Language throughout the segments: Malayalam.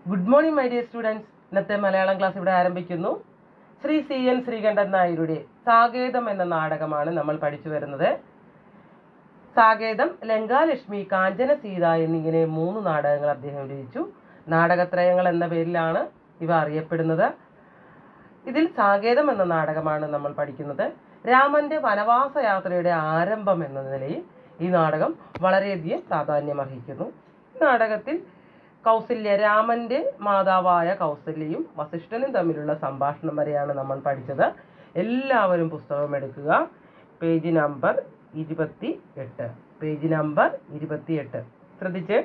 good morning my dear students ഇന്നത്തെ മലയാളം ക്ലാസ് ഇവിടെ ആരംഭിക്കുന്നു ശ്രീ സി എൻ ശ്രീകണ്ഠൻ നായരുടെ സാകേതം എന്ന നാടകമാണ് നമ്മൾ പഠിച്ചു വരുന്നത് സാകേതം ലങ്കാലക്ഷ്മി കാഞ്ചന സീത എന്നിങ്ങനെ മൂന്ന് നാടകങ്ങൾ അദ്ദേഹം രചിച്ചു നാടകത്രയങ്ങൾ എന്ന പേരിലാണ് ഇവ അറിയപ്പെടുന്നത് ഇതിൽ സാകേതം എന്ന നാടകമാണ് നമ്മൾ പഠിക്കുന്നത് രാമന്റെ വനവാസ യാത്രയുടെ ആരംഭം എന്ന നിലയിൽ ഈ നാടകം വളരെയധികം പ്രാധാന്യമർഹിക്കുന്നു ഈ നാടകത്തിൽ കൗസല്യ രാമന്റെ മാതാവായ കൗസല്യയും വസിഷ്ഠനും തമ്മിലുള്ള സംഭാഷണം വരെയാണ് നമ്മൾ പഠിച്ചത് എല്ലാവരും പുസ്തകം എടുക്കുക പേജ് നമ്പർ ഇരുപത്തി എട്ട് പേജ് നമ്പർ ഇരുപത്തി എട്ട് ശ്രദ്ധിച്ച്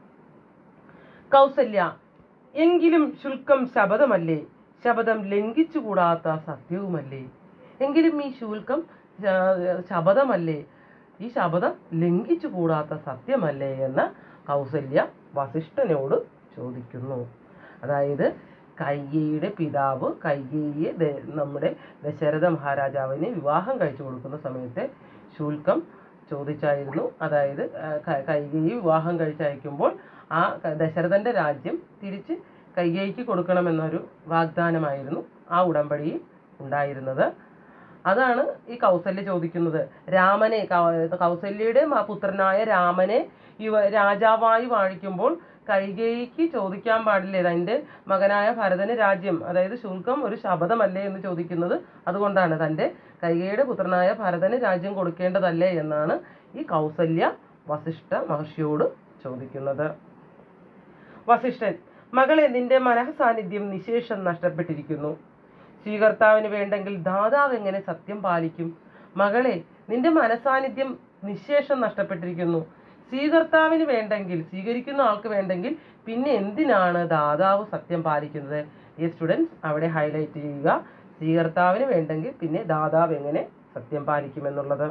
കൗസല്യ എങ്കിലും ശുൽക്കം ശബദമല്ലേ ശബദം ലംഘിച്ചുകൂടാത്ത സത്യവുമല്ലേ എങ്കിലും ഈ ശുൽക്കം ശ- ശബദമല്ലേ ഈ ശബദം ലംഘിച്ചുകൂടാത്ത സത്യമല്ലേ എന്ന് കൗസല്യ വസിഷ്ഠനോട് ചോദിക്കുന്നു അതായത് കൈകേയിയുടെ പിതാവ് കൈകേയിയെ ദ- നമ്മുടെ ദശരഥ മഹാരാജാവിന് വിവാഹം കഴിച്ചു കൊടുക്കുന്ന സമയത്ത് ശുൽക്കം ചോദിച്ചായിരുന്നു അതായത് ആ, ക- കൈകേയി വിവാഹം കഴിച്ചയക്കുമ്പോൾ ആ ക- ദശരഥന്റെ രാജ്യം തിരിച്ച് കൈകേയിക്ക് കൊടുക്കണമെന്നൊരു വാഗ്ദാനമായിരുന്നു ആ ഉടമ്പടിയിൽ ഉണ്ടായിരുന്നത് അതാണ് ഈ കൗസല്യ ചോദിക്കുന്നത് രാമനെ കൗ- കൗസല്യയുടെ മ- പുത്രനായ രാമനെ ഇവ രാജാവായി വാഴിക്കുമ്പോൾ കൈകേയിക്ക് ചോദിക്കാൻ പാടില്ലേ തൻ്റെ മകനായ ഭരതന് രാജ്യം അതായത് ശുൽക്കം ഒരു ശബദമല്ലേ എന്ന് ചോദിക്കുന്നത് അതുകൊണ്ടാണ് തൻ്റെ കൈകേയിയുടെ പുത്രനായ ഭരതന് രാജ്യം കൊടുക്കേണ്ടതല്ലേ എന്നാണ് ഈ കൗസല്യ വസിഷ്ഠ മഹർഷിയോട് ചോദിക്കുന്നത് വസിഷ്ഠൻ മകളെ നിന്റെ മനഃസാന്നിധ്യം നിശേഷം നഷ്ടപ്പെട്ടിരിക്കുന്നു സ്വീകർത്താവിന് വേണ്ടെങ്കിൽ ദാതാവ് എങ്ങനെ സത്യം പാലിക്കും മകളെ നിന്റെ മനസാന്നിധ്യം നിശേഷം നഷ്ടപ്പെട്ടിരിക്കുന്നു സ്വീകർത്താവിന് വേണ്ടെങ്കിൽ സ്വീകരിക്കുന്ന ആൾക്ക് വേണ്ടെങ്കിൽ പിന്നെ എന്തിനാണ് ദാതാവ് സത്യം പാലിക്കുന്നത് ഈ സ്റ്റുഡൻസ് അവിടെ ഹൈലൈറ്റ് ചെയ്യുക സ്വീകർത്താവിന് വേണ്ടെങ്കിൽ പിന്നെ ദാതാവ് എങ്ങനെ സത്യം പാലിക്കുമെന്നുള്ളത്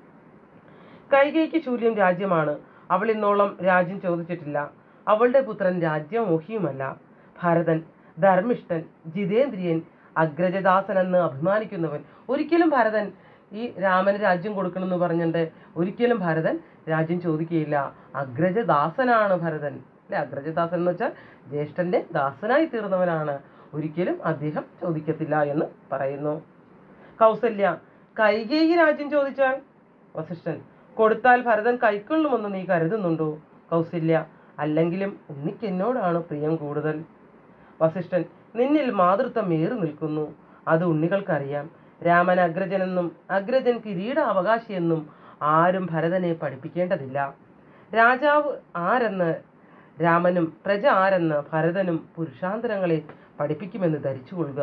കൈകേയിക്ക് ശൂല്യം രാജ്യമാണ് അവൾ ഇന്നോളം രാജ്യം ചോദിച്ചിട്ടില്ല അവളുടെ പുത്രൻ രാജ്യമോഹിയുമല്ല ഭരതൻ ധർമ്മിഷ്ഠൻ ജിതേന്ദ്രിയൻ അഗ്രജദാസൻ എന്ന് അഭിമാനിക്കുന്നവൻ ഒരിക്കലും ഭരതൻ ഈ രാമന് രാജ്യം കൊടുക്കണമെന്ന് പറഞ്ഞിട്ട് ഒരിക്കലും ഭരതൻ രാജ്യം ചോദിക്കുകയില്ല അഗ്രജദാസനാണ് ഭരതൻ അല്ലെ അഗ്രജദാസൻ എന്ന് വെച്ചാൽ ജ്യേഷ്ഠന്റെ ദാസനായി തീർന്നവനാണ് ഒരിക്കലും അദ്ദേഹം ചോദിക്കത്തില്ല എന്ന് പറയുന്നു കൗസല്യ കൈകേയി രാജ്യം ചോദിച്ചാൽ വസിഷ്ഠൻ കൊടുത്താൽ ഭരതൻ കൈക്കൊള്ളുമെന്ന് നീ കരുതുന്നുണ്ടോ കൗസല്യ അല്ലെങ്കിലും ഉണ്ണിക്ക് എന്നോടാണ് പ്രിയം കൂടുതൽ വസിഷ്ഠൻ നിന്നിൽ മാതൃത്വം ഏറി നിൽക്കുന്നു അത് ഉണ്ണികൾക്കറിയാം രാമൻ അഗ്രജനെന്നും അഗ്രജൻ കിരീട അവകാശിയെന്നും ആരും ഭരതനെ പഠിപ്പിക്കേണ്ടതില്ല രാജാവ് ആരെന്ന് രാമനും പ്രജ ആരെന്ന് ഭരതനും പുരുഷാന്തരങ്ങളെ പഠിപ്പിക്കുമെന്ന് ധരിച്ചു കൊള്ളുക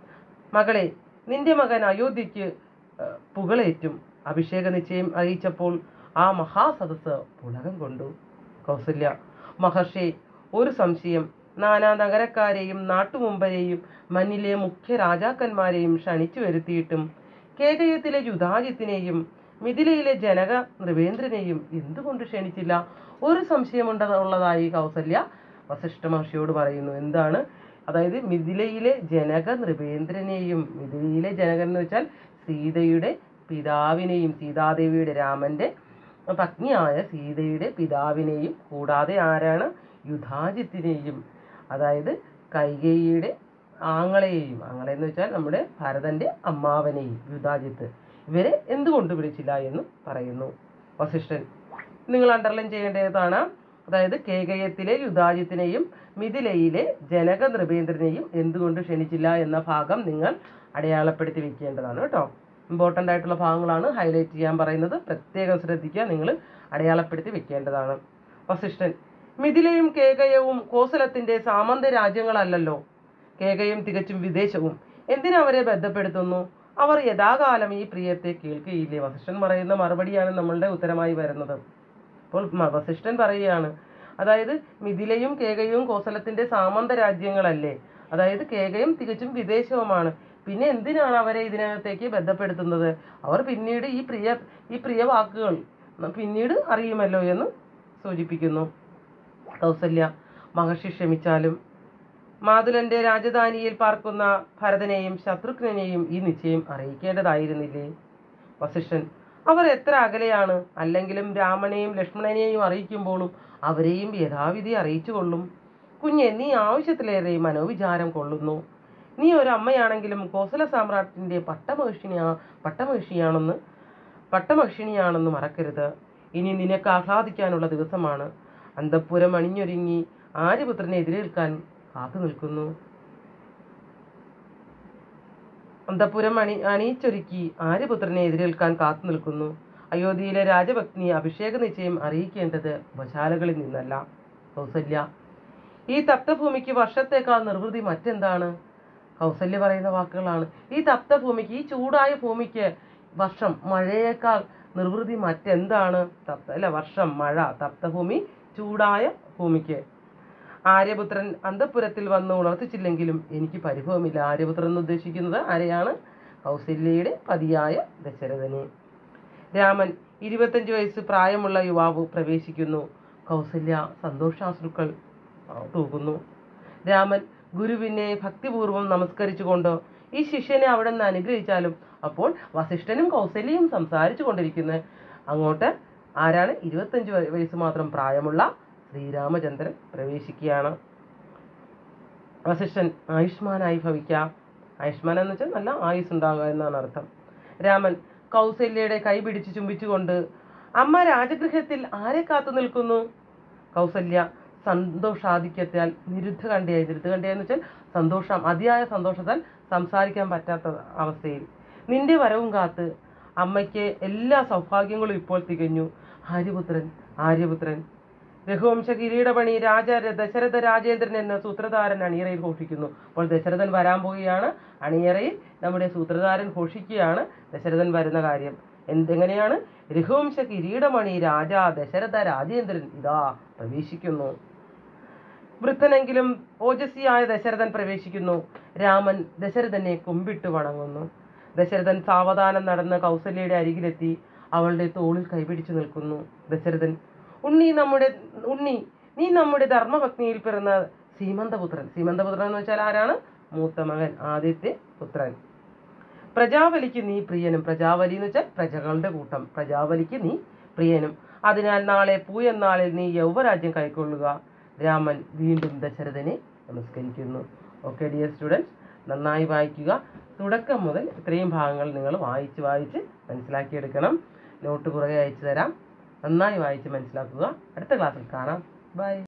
മകളെ നിന്റെ മകൻ അയോധ്യയ്ക്ക് ഏഹ്, പുകളേറ്റും അഭിഷേക നിശ്ചയം അറിയിച്ചപ്പോൾ ആ മഹാസദസ് പുളകം കൊണ്ടു കൗസല്യ മഹർഷി ഒരു സംശയം നാനാ നഗരക്കാരെയും നാട്ടുമുമ്പരെയും മന്നിലെ മുഖ്യ രാജാക്കന്മാരെയും ക്ഷണിച്ചു വരുത്തിയിട്ടും കേകയത്തിലെ യുധാജിത്തിനെയും മിഥിലയിലെ ജനക നൃപേന്ദ്രനെയും എന്തുകൊണ്ട് ക്ഷണിച്ചില്ല ഒരു സംശയമുണ്ട ഉള്ളതായി കൗസല്യ വസിഷ്ഠ മഹർഷിയോട് പറയുന്നു എന്താണ് അതായത് മിഥിലയിലെ ജനക നൃപേന്ദ്രനെയും മിഥിലയിലെ ജനകൻ എന്ന് വെച്ചാൽ സീതയുടെ പിതാവിനെയും സീതാദേവിയുടെ രാമന്റെ പത്നിയായ സീതയുടെ പിതാവിനെയും കൂടാതെ ആരാണ് യുധാജിത്തിനെയും അതായത് കൈകേയിയുടെ ആങ്ങളെയും ആങ്ങളെ എന്ന് വെച്ചാൽ നമ്മുടെ ഭരതന്റെ അമ്മാവനെയും യുധാജിത്ത് ഇവരെ എന്തുകൊണ്ട് വിളിച്ചില്ല എന്ന് പറയുന്നു വസിഷ്ഠൻ നിങ്ങൾ അണ്ടർലൈൻ ചെയ്യേണ്ടതാണ് അതായത് കേകയത്തിലെ യുധാജിത്തിനെയും മിഥിലയിലെ ജനക നൃപേന്ദ്രനെയും എന്തുകൊണ്ട് ക്ഷണിച്ചില്ല എന്ന ഭാഗം നിങ്ങൾ അടയാളപ്പെടുത്തി വെക്കേണ്ടതാണ് കേട്ടോ ഇമ്പോർട്ടൻ്റ് ആയിട്ടുള്ള ഭാഗങ്ങളാണ് ഹൈലൈറ്റ് ചെയ്യാൻ പറയുന്നത് പ്രത്യേകം ശ്രദ്ധിക്കുക നിങ്ങൾ അടയാളപ്പെടുത്തി വെക്കേണ്ടതാണ് വസിഷ്ഠൻ മിഥിലയും കേകയവും കോസലത്തിന്റെ സാമന്ത രാജ്യങ്ങളല്ലല്ലോ കേകയും തികച്ചും വിദേശവും എന്തിനവരെ ബന്ധപ്പെടുത്തുന്നു അവർ യഥാകാലം ഈ പ്രിയത്തെ കേൾക്കുകയില്ലേ വസിഷ്ഠൻ പറയുന്ന മറുപടിയാണ് നമ്മളുടെ ഉത്തരമായി വരുന്നത് അപ്പോൾ മ- വസിഷ്ഠൻ പറയുകയാണ് അതായത് മിഥിലയും കേകയും കോസലത്തിന്റെ സാമന്ത രാജ്യങ്ങളല്ലേ അതായത് കേകയും തികച്ചും വിദേശവുമാണ് പിന്നെ എന്തിനാണ് അവരെ ഇതിനകത്തേക്ക് ബന്ധപ്പെടുത്തുന്നത് അവർ പിന്നീട് ഈ പ്രിയ ഈ പ്രിയ വാക്കുകൾ പിന്നീട് അറിയുമല്ലോ എന്ന് സൂചിപ്പിക്കുന്നു കൗസല്യ മഹർഷി ക്ഷമിച്ചാലും മാതുലന്റെ രാജധാനിയിൽ പാർക്കുന്ന ഭരതനെയും ശത്രുഘ്നെയും ഈ നിശ്ചയം അറിയിക്കേണ്ടതായിരുന്നില്ലേ വസിഷ്ഠൻ അവർ എത്ര അകലെയാണ് അല്ലെങ്കിലും രാമനെയും ലക്ഷ്മണനെയും അറിയിക്കുമ്പോഴും അവരെയും യഥാവിധി അറിയിച്ചു കൊള്ളും കുഞ്ഞെ നീ ആവശ്യത്തിലേറെ മനോവിചാരം കൊള്ളുന്നു നീ ഒരു അമ്മയാണെങ്കിലും കോസല സാമ്രാട്ടിന്റെ പട്ടമഹിഷിണിയാ പട്ടമഹിഷിയാണെന്ന് പട്ടമഹിഷിണിയാണെന്ന് മറക്കരുത് ഇനി നിനക്ക് ആഹ്ലാദിക്കാനുള്ള ദിവസമാണ് അന്തപ്പുരം അണിഞ്ഞൊരുങ്ങി ആര്യപുത്രനെ എതിരേൽക്കാൻ കാത്തു നിൽക്കുന്നു അന്തപുരം അണി അണിയിച്ചൊരുക്കി ആര്യപുത്രനെ എതിരേൽക്കാൻ കാത്തു നിൽക്കുന്നു അയോധ്യയിലെ രാജഭക്തി അഭിഷേക നിശ്ചയം അറിയിക്കേണ്ടത് വശാലകളിൽ നിന്നല്ല കൗസല്യ ഈ തപ്തഭൂമിക്ക് വർഷത്തേക്കാൾ നിർവൃതി മറ്റെന്താണ് കൗസല്യ പറയുന്ന വാക്കുകളാണ് ഈ തപ്തഭൂമിക്ക് ഈ ചൂടായ ഭൂമിക്ക് വർഷം മഴയേക്കാൾ നിർവൃതി മറ്റെന്താണ് തപ്ത അല്ല വർഷം മഴ തപ്തഭൂമി ചൂടായ ഭൂമിക്ക് ആര്യപുത്രൻ അന്തപുരത്തിൽ വന്ന് ഉണർത്തിച്ചില്ലെങ്കിലും എനിക്ക് പരിഭവമില്ല ആര്യപുത്രൻ എന്ന് ഉദ്ദേശിക്കുന്നത് ആരെയാണ് കൗസല്യയുടെ പതിയായ ദശരഥനെ രാമൻ ഇരുപത്തഞ്ച് വയസ്സ് പ്രായമുള്ള യുവാവ് പ്രവേശിക്കുന്നു കൗസല്യ സന്തോഷാശ്രുക്കൾ ആ, തൂകുന്നു രാമൻ ഗുരുവിനെ ഭക്തിപൂർവ്വം നമസ്കരിച്ചുകൊണ്ട് ഈ ശിഷ്യനെ അവിടെ നിന്ന് അനുഗ്രഹിച്ചാലും അപ്പോൾ വസിഷ്ഠനും കൗസല്യയും സംസാരിച്ചു കൊണ്ടിരിക്കുന്നത് അങ്ങോട്ട് ആരാണ് ഇരുപത്തഞ്ച് വയ- വയസ്സ് മാത്രം പ്രായമുള്ള ശ്രീരാമചന്ദ്രൻ പ്രവേശിക്കുകയാണ് വസിഷ്ഠൻ ആയുഷ്മാനായി ഭവിക്കാം ആയുഷ്മാൻ എന്ന് വെച്ചാൽ നല്ല ആയുസ് ഉണ്ടാകുക എന്നാണ് അർത്ഥം രാമൻ കൗസല്യയുടെ കൈ പിടിച്ച് ചുംബിച്ചുകൊണ്ട് അമ്മ രാജഗൃഹത്തിൽ ആരെ കാത്തു നിൽക്കുന്നു കൗസല്യ സന്തോഷാധിക്യത്താൽ നിരുദ്ധ കണ്ടയായി നിരുദ്ധ കണ്ടയെന്ന് വെച്ചാൽ സന്തോഷം അതിയായ സന്തോഷത്താൽ സംസാരിക്കാൻ പറ്റാത്ത അവസ്ഥയിൽ നിന്റെ വരവും കാത്ത് അമ്മയ്ക്ക് എല്ലാ സൗഭാഗ്യങ്ങളും ഇപ്പോൾ തികഞ്ഞു ആര്യപുത്രൻ ആര്യപുത്രൻ രഘുവംശ കിരീടപണി രാജ ദശരഥ രാജേന്ദ്രൻ എന്ന സൂത്രധാരൻ അണിയറയിൽ ഘോഷിക്കുന്നു അപ്പോൾ ദശരഥൻ വരാൻ പോവുകയാണ് അണിയറയിൽ നമ്മുടെ സൂത്രധാരൻ ഘോഷിക്കുകയാണ് ദശരഥൻ വരുന്ന കാര്യം എന്തെങ്ങനെയാണ് രഘുവംശ കിരീടമണി രാജ ദശരഥ രാജേന്ദ്രൻ ഇതാ പ്രവേശിക്കുന്നു വൃദ്ധനെങ്കിലും ഓജസ്വിയായ ദശരഥൻ പ്രവേശിക്കുന്നു രാമൻ ദശരഥനെ കുമ്പിട്ട് വണങ്ങുന്നു ദശരഥൻ സാവധാനം നടന്ന് കൗസല്യയുടെ അരികിലെത്തി അവളുടെ തോളിൽ കൈപിടിച്ചു നിൽക്കുന്നു ദശരഥൻ ഉണ്ണി നമ്മുടെ ഉണ്ണി നീ നമ്മുടെ ധർമ്മപത്നിയിൽ പിറന്ന സീമന്തപുത്രൻ സീമന്തപുത്രൻ എന്ന് വെച്ചാൽ ആരാണ് മൂത്ത മകൻ ആദ്യത്തെ പുത്രൻ പ്രജാവലിക്ക് നീ പ്രിയനും പ്രജാവലി എന്ന് വെച്ചാൽ പ്രജകളുടെ കൂട്ടം പ്രജാവലിക്ക് നീ പ്രിയനും അതിനാൽ നാളെ പൂയന്നാളിൽ നീ യൗവരാജ്യം കൈക്കൊള്ളുക രാമൻ വീണ്ടും ദശരഥനെ നമസ്കരിക്കുന്നു ഓക്കെ ഡിയർ സ്റ്റുഡൻസ് നന്നായി വായിക്കുക തുടക്കം മുതൽ ഇത്രയും ഭാഗങ്ങൾ നിങ്ങൾ വായിച്ച് വായിച്ച് മനസ്സിലാക്കിയെടുക്കണം നോട്ട് കുറേ അയച്ചു തരാം നന്നായി വായിച്ച് മനസ്സിലാക്കുക അടുത്ത ക്ലാസ്സിൽ കാണാം ബൈ